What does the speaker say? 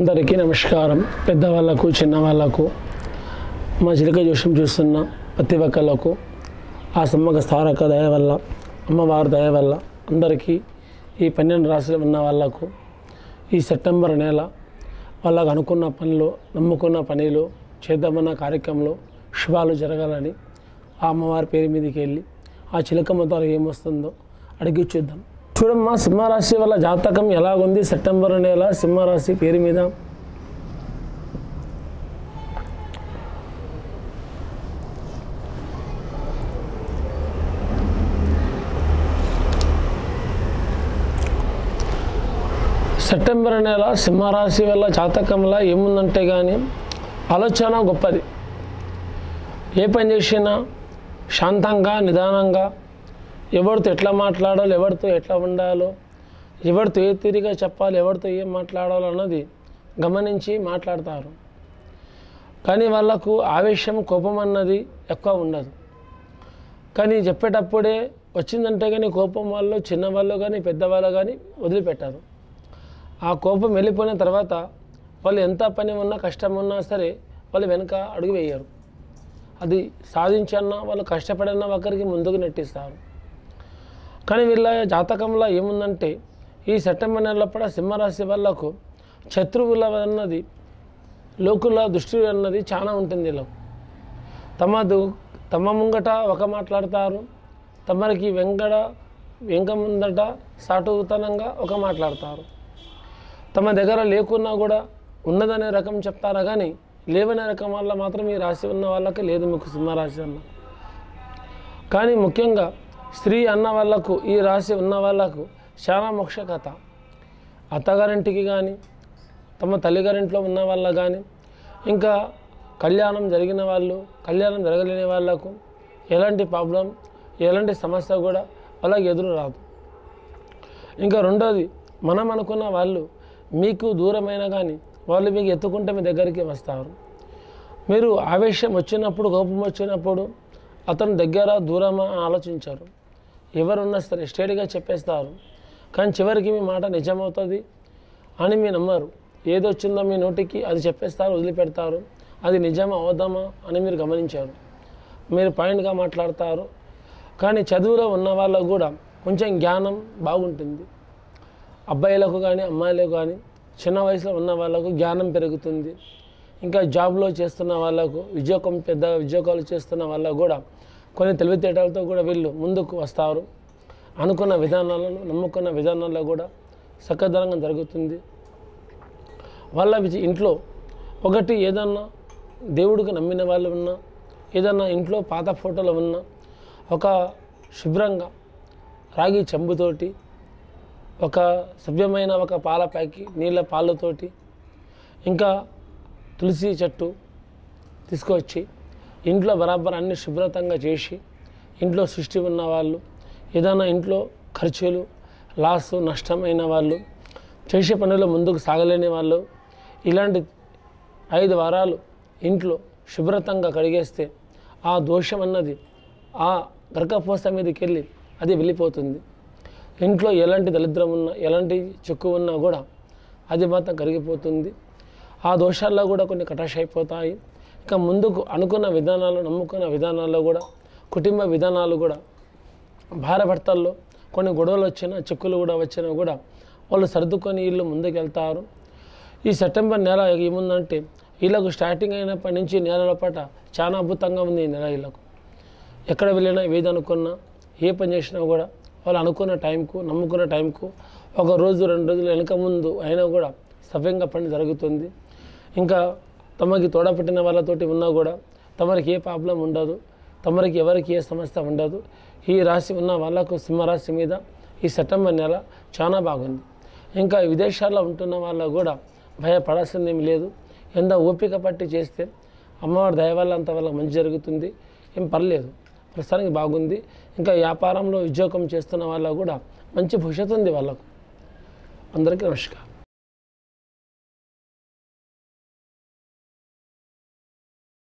అందరికీ నమస్కారం పెద్దవాళ్ళకు చిన్నవాళ్ళకు మా చిలక జోషం చూస్తున్న ప్రతి ఒక్కళ్ళకు ఆ సమ్మక స్థారక దయ వల్ల అమ్మవారి దయ వల్ల అందరికీ ఈ పన్నెండు రాశులు ఉన్న వాళ్ళకు ఈ సెప్టెంబర్ నెల వాళ్ళకు అనుకున్న పనులు నమ్ముకున్న పనిలో చేద్దామన్న కార్యక్రమంలో శుభాలు జరగాలని ఆ అమ్మవారి పేరు మీదకి వెళ్ళి ఆ చిలకమ్మ ద్వారా ఏమొస్తుందో అడిగి చూద్దాం చూడమ్మా సింహరాశి వల్ల జాతకం ఎలాగుంది సెప్టెంబర్ నెల సింహరాశి పేరు మీద సెప్టెంబర్ నెల సింహరాశి వల్ల జాతకంలో ఏముందంటే కానీ ఆలోచన గొప్పది ఏ పని చేసినా శాంతంగా నిదానంగా ఎవరితో ఎట్లా మాట్లాడాలో ఎవరితో ఎట్లా ఉండాలో ఎవరితో ఏ తీరిగా చెప్పాలి ఎవరితో ఏం మాట్లాడాలో అన్నది గమనించి మాట్లాడతారు కానీ వాళ్ళకు ఆవేశం కోపం అన్నది ఎక్కువ ఉండదు కానీ చెప్పేటప్పుడే వచ్చిందంటే కానీ కోపం వాళ్ళు చిన్నవాళ్ళు కానీ పెద్దవాళ్ళు కానీ వదిలిపెట్టారు ఆ కోపం వెళ్ళిపోయిన తర్వాత వాళ్ళు ఎంత పని ఉన్నా కష్టం ఉన్నా సరే వాళ్ళు వెనక అడుగు వేయరు అది సాధించన్నా వాళ్ళు కష్టపడన్నా ఒకరికి ముందుకు నెట్టిస్తారు కానీ వీళ్ళ జాతకంలో ఏముందంటే ఈ సెప్టెంబర్ నెలపడ సింహరాశి వాళ్ళకు శత్రువుల అన్నది లోకుల దృష్టి అన్నది చాలా ఉంటుంది వీళ్ళకు తమ దు తమ ముంగట ఒక మాట్లాడతారు తమరికి వెంకట వెంక ముందట సాటుతనంగా ఒక మాట్లాడతారు తమ దగ్గర లేకున్నా కూడా ఉన్నదనే రకం చెప్తారా కానీ లేవనే రకం వల్ల మాత్రం ఈ రాశి ఉన్న వాళ్ళకి లేదు మీకు సింహరాశి అన్న కానీ ముఖ్యంగా స్త్రీ అన్న వాళ్ళకు ఈ రాశి ఉన్న వాళ్ళకు చాలా మోక్ష కథ అత్తగారింటికి కానీ తమ తల్లిగారింట్లో ఉన్న వాళ్ళ కానీ ఇంకా కళ్యాణం జరిగిన వాళ్ళు కళ్యాణం జరగలేని వాళ్ళకు ఎలాంటి ప్రాబ్లం ఎలాంటి సమస్య కూడా వాళ్ళకి ఎదురు రాదు ఇంకా రెండోది మనం అనుకున్న వాళ్ళు మీకు దూరమైన కానీ వాళ్ళు మీకు ఎత్తుకుంటే మీ దగ్గరికి వస్తారు మీరు ఆవేశం వచ్చినప్పుడు కోపం వచ్చినప్పుడు అతను దగ్గర దూరమా అని ఆలోచించారు ఎవరున్నా సరే స్ట్రేట్గా చెప్పేస్తారు కానీ చివరికి మీ మాట నిజమవుతుంది అని మీ నమ్మరు ఏది వచ్చిందో మీ నోటికి అది చెప్పేస్తారు వదిలిపెడతారు అది నిజమా అవదామా అని మీరు గమనించారు మీరు పాయింట్గా మాట్లాడతారు కానీ చదువులో ఉన్న వాళ్ళకు కూడా కొంచెం జ్ఞానం బాగుంటుంది అబ్బాయిలకు కానీ అమ్మాయిలకు కానీ చిన్న వయసులో ఉన్న వాళ్ళకు జ్ఞానం పెరుగుతుంది ఇంకా జాబ్లో చేస్తున్న వాళ్ళకు ఉద్యోగం పెద్ద ఉద్యోగాలు చేస్తున్న వాళ్ళకు కూడా కొన్ని తెలివితేటలతో కూడా వీళ్ళు ముందుకు వస్తారు అనుకున్న విధానాలను నమ్ముకున్న విధానాల్లో కూడా సకదనంగా జరుగుతుంది వాళ్ళ విజ- ఇంట్లో ఒకటి ఏదన్నా దేవుడికి నమ్మిన వాళ్ళు ఉన్నా ఏదన్నా ఇంట్లో పాత ఫోటోలు ఉన్నా ఒక శుభ్రంగా రాగి చెంబుతోటి ఒక సభ్యమైన ఒక పాల ప్యాకి నీళ్ళ పాలతోటి ఇంకా తులసి చెట్టు తీసుకొచ్చి ఇంట్లో బరాబర్ అన్ని శుభ్రతంగా చేసి ఇంట్లో సృష్టి ఉన్న వాళ్ళు ఏదైనా ఇంట్లో ఖర్చులు లాస్ నష్టమైన వాళ్ళు చేసే పనుల్లో ముందుకు సాగలేని వాళ్ళు ఇలాంటి ఐదు వారాలు ఇంట్లో శుభ్రతంగా కడిగేస్తే ఆ దోషం అన్నది ఆ గర్కపోస మీదకి వెళ్ళి అది వెళ్ళిపోతుంది ఇంట్లో ఎలాంటి దరిద్రం ఉన్నా ఎలాంటి చెక్కు ఉన్నా కూడా అది మాత్రం కరిగిపోతుంది ఆ దోషాల్లో కూడా కొన్ని కటాష్ అయిపోతాయి ఇక ముందుకు అనుకున్న విధానాలు నమ్ముకున్న విధానాల్లో కూడా కుటుంబ విధానాలు కూడా భార్యాభర్తల్లో కొన్ని గొడవలు వచ్చినా చిక్కులు కూడా వచ్చినా కూడా వాళ్ళు సర్దుకొని వీళ్ళు ముందుకు వెళ్తారు ఈ సెప్టెంబర్ నెల ఏముందంటే వీళ్ళకు స్టార్టింగ్ అయినప్పటి నుంచి నెలల పాట చాలా అద్భుతంగా ఉంది ఈ నెల వీళ్ళకు ఎక్కడ వెళ్ళినా ఏది అనుకున్నా ఏ పని చేసినా కూడా వాళ్ళు అనుకున్న టైంకు నమ్ముకున్న టైంకు ఒక రోజు రెండు రోజులు వెనక ముందు అయినా కూడా సవ్యంగా పని జరుగుతుంది ఇంకా తమకి తోడపెట్టిన వాళ్ళతోటి ఉన్నా కూడా తమరికి ఏ ప్రాబ్లం ఉండదు తమరికి ఎవరికి ఏ సమస్య ఉండదు ఈ రాశి ఉన్న వాళ్ళకు సింహరాశి మీద ఈ సెప్టెంబర్ నెల చాలా బాగుంది ఇంకా విదేశాల్లో ఉంటున్న వాళ్ళకు కూడా భయపడాల్సింది ఏమి లేదు ఎంత ఓపిక పట్టి చేస్తే అమ్మవారి దయ వల్ల అంత వాళ్ళకి మంచి జరుగుతుంది ఏం పర్లేదు ప్రస్తుతానికి బాగుంది ఇంకా వ్యాపారంలో ఉద్యోగం చేస్తున్న వాళ్ళకు కూడా మంచి భవిష్యత్తు ఉంది వాళ్ళకు అందరికీ నమస్కారం